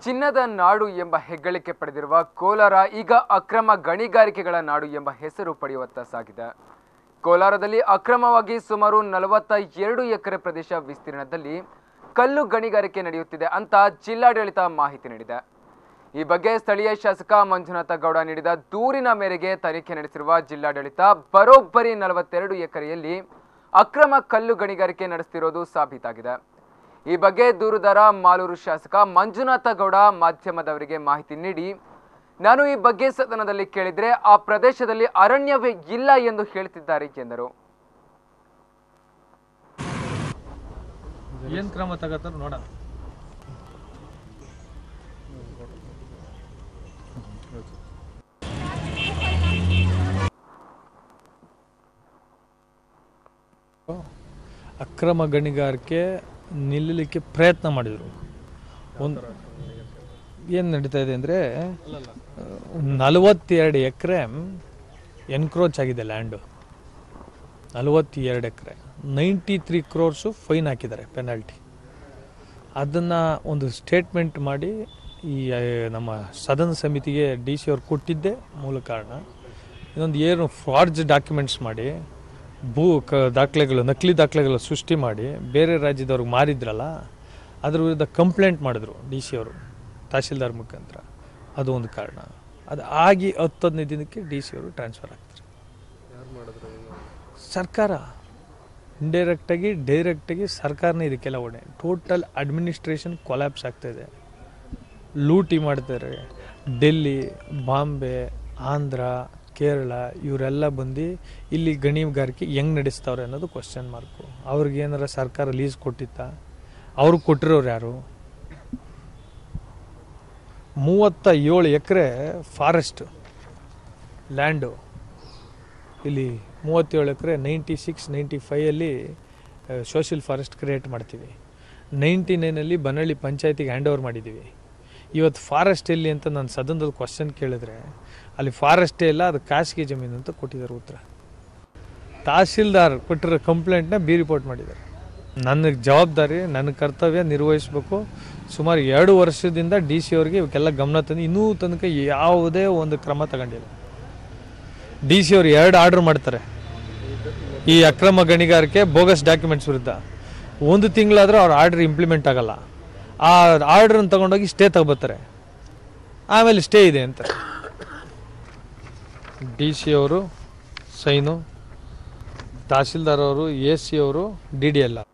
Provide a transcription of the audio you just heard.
ಚಿನ್ನದ ನಾಡು ಎಂಬ ಹೆಗ್ಗಳಿಕೆ ಪಡೆದಿರುವ ಕೋಲಾರ ಈಗ ಅಕ್ರಮ ಗಣಿಗಾರಿಕೆಗಳ ನಾಡು ಎಂಬ ಹೆಸರು ಪಡೆಯುವತ್ತ ಸಾಗಿದೆ ಕೋಲಾರದಲ್ಲಿ ಅಕ್ರಮವಾಗಿ ಸುಮಾರು ನಲವತ್ತ ಎರಡು ಎಕರೆ ಪ್ರದೇಶ ವಿಸ್ತೀರ್ಣದಲ್ಲಿ ಕಲ್ಲು ಗಣಿಗಾರಿಕೆ ನಡೆಯುತ್ತಿದೆ ಅಂತ ಜಿಲ್ಲಾಡಳಿತ ಮಾಹಿತಿ ನೀಡಿದೆ ಈ ಬಗ್ಗೆ ಸ್ಥಳೀಯ ಶಾಸಕ ಮಂಜುನಾಥ ಗೌಡ ನೀಡಿದ ದೂರಿನ ಮೇರೆಗೆ ತನಿಖೆ ನಡೆಸಿರುವ ಜಿಲ್ಲಾಡಳಿತ ಬರೋಬ್ಬರಿ ನಲವತ್ತೆರಡು ಎಕರೆಯಲ್ಲಿ ಅಕ್ರಮ ಕಲ್ಲು ಗಣಿಗಾರಿಕೆ ನಡೆಸುತ್ತಿರೋದು ಸಾಬೀತಾಗಿದೆ ಈ ಬಗ್ಗೆ ದೂರುದಾರ ಮಾಲೂರು ಶಾಸಕ ಮಂಜುನಾಥ ಗೌಡ ಮಾಧ್ಯಮದವರಿಗೆ ಮಾಹಿತಿ ನೀಡಿ ನಾನು ಈ ಬಗ್ಗೆ ಸದನದಲ್ಲಿ ಕೇಳಿದ್ರೆ ಆ ಪ್ರದೇಶದಲ್ಲಿ ಅರಣ್ಯವೇ ಇಲ್ಲ ಎಂದು ಹೇಳ್ತಿದ್ದಾರೆ ಎಂದರು ಏನು ಕ್ರಮ ತಗೋತಾರ ನೋಡ ಅಕ್ರಮ ಗಣಿಗಾರಿಕೆ ನಿಲ್ಲಲಿಕ್ಕೆ ಪ್ರಯತ್ನ ಮಾಡಿದರು ಒಂದು ಏನು ನಡೀತಾ ಇದೆ ಅಂದರೆ ನಲವತ್ತೆರಡು ಎಕರೆ ಎನ್ಕ್ರೋಚ್ ಆಗಿದೆ ಲ್ಯಾಂಡು ನಲವತ್ತೆರಡು ಎಕರೆ ನೈಂಟಿ ತ್ರೀ ಕ್ರೋರ್ಸು ಫೈನ್ ಹಾಕಿದ್ದಾರೆ ಪೆನಾಲ್ಟಿ ಅದನ್ನು ಒಂದು ಸ್ಟೇಟ್ಮೆಂಟ್ ಮಾಡಿ ಈ ಆ, ನಮ್ಮ ಸದನ ಸಮಿತಿಗೆ ಡಿ ಸಿ ಅವ್ರು ಕೊಟ್ಟಿದ್ದೇ ಮೂಲ ಕಾರಣ ಇನ್ನೊಂದು ಏನು ಫ್ರಾಡ್ಜ್ ಡಾಕ್ಯುಮೆಂಟ್ಸ್ ಮಾಡಿ ಭೂ ಕ ದಾಖಲೆಗಳು ನಕಲಿ ದಾಖಲೆಗಳು ಸೃಷ್ಟಿ ಮಾಡಿ ಬೇರೆ ರಾಜ್ಯದವ್ರಿಗೆ ಮಾರಿದ್ರಲ್ಲ ಅದ್ರ ವಿರುದ್ಧ ಕಂಪ್ಲೇಂಟ್ ಮಾಡಿದ್ರು ಡಿ ಸಿ ಅವರು ತಹಶೀಲ್ದಾರ್ ಮುಖಾಂತರ ಅದು ಒಂದು ಕಾರಣ ಅದು ಆಗಿ ಹತ್ತು ಹದಿನೈದು ದಿನಕ್ಕೆ ಡಿ ಸಿ ಅವರು ಟ್ರಾನ್ಸ್ಫರ್ ಆಗ್ತಾರೆ ಸರ್ಕಾರ ಇಂಡೈರೆಕ್ಟಾಗಿ ಡೈರೆಕ್ಟಾಗಿ ಸರ್ಕಾರನೇ ಇದಕ್ಕೆಲ್ಲ ಹೊಣೆ ಟೋಟಲ್ ಅಡ್ಮಿನಿಸ್ಟ್ರೇಷನ್ ಕೊಲ್ಯಾಪ್ಸ್ ಆಗ್ತಾಯಿದೆ ಲೂಟಿ ಮಾಡ್ತಾರೆ ಡೆಲ್ಲಿ ಬಾಂಬೆ ಆಂಧ್ರ ಕೇರಳ ಇವರೆಲ್ಲ ಬಂದು ಇಲ್ಲಿ ಗಣಿಗಾರಿಕೆ ಹೆಂಗೆ ನಡೆಸ್ತಾವ್ರೆ ಅನ್ನೋದು ಕ್ವಶನ್ ಮಾರ್ಕು ಅವ್ರಿಗೆ ಏನಾರ ಸರ್ಕಾರ ಲೀಸ್ ಕೊಟ್ಟಿತ್ತ ಅವ್ರಿಗೆ ಕೊಟ್ಟಿರೋರು ಯಾರು ಮೂವತ್ತ ಏಳು ಎಕರೆ ಫಾರೆಸ್ಟ್ ಲ್ಯಾಂಡು ಇಲ್ಲಿ ಮೂವತ್ತೇಳು ಎಕರೆ ನೈಂಟಿ ಸಿಕ್ಸ್ ನೈಂಟಿ ಫೈಯಲ್ಲಿ ಸೋಷಿಯಲ್ ಫಾರೆಸ್ಟ್ ಕ್ರಿಯೇಟ್ ಮಾಡ್ತೀವಿ ನೈಂಟಿ ನೈನಲ್ಲಿ ಬನಹಳ್ಳಿ ಪಂಚಾಯತಿಗೆ ಹ್ಯಾಂಡ್ ಓವರ್ ಮಾಡಿದ್ದೀವಿ ಇವತ್ತು ಫಾರೆಸ್ಟ್ ಎಲ್ಲಿ ಅಂತ ನಾನು ಸದನದಲ್ಲಿ ಕ್ವಶನ್ ಕೇಳಿದ್ರೆ ಅಲ್ಲಿ ಫಾರೆಸ್ಟೇ ಇಲ್ಲ ಅದು ಖಾಸಗಿ ಜಮೀನು ಅಂತ ಕೊಟ್ಟಿದ್ದಾರೆ ಉತ್ತರ ತಹಸೀಲ್ದಾರ್ ಕೊಟ್ಟಿರೋ ಕಂಪ್ಲೇಂಟ್ನ ಬಿ ರಿಪೋರ್ಟ್ ಮಾಡಿದ್ದಾರೆ ನನಗೆ ಜವಾಬ್ದಾರಿ ನನ್ನ ಕರ್ತವ್ಯ ನಿರ್ವಹಿಸಬೇಕು ಸುಮಾರು ಎರಡು ವರ್ಷದಿಂದ ಡಿ ಸಿ ಅವರಿಗೆ ಇವಕ್ಕೆಲ್ಲ ಗಮನ ತಂದು ಇನ್ನೂ ತನಕ ಯಾವುದೇ ಒಂದು ಕ್ರಮ ತಗೊಂಡಿಲ್ಲ ಡಿ ಸಿ ಅವರು ಎರಡು ಆರ್ಡರ್ ಮಾಡ್ತಾರೆ ಈ ಅಕ್ರಮ ಗಣಿಗಾರಿಕೆ ಬೋಗಸ್ ಡಾಕ್ಯುಮೆಂಟ್ಸ್ ವಿರುದ್ಧ ಒಂದು ತಿಂಗಳಾದರೂ ಅವ್ರ ಆರ್ಡರ್ ಇಂಪ್ಲಿಮೆಂಟ್ ಆಗಲ್ಲ ಆ ಆರ್ಡ್ರನ್ನ ತಗೊಂಡೋಗಿ ಸ್ಟೇ ತಗೋಬರ್ತಾರೆ ಆಮೇಲೆ ಸ್ಟೇ ಇದೆ ಅಂತ ಡಿ ಸಿ ಅವರು ಸೈನು ತಹಸೀಲ್ದಾರ್ ಅವರು ಎ ಸಿ ಅವರು ಡಿ ಡಿ ಎಲ್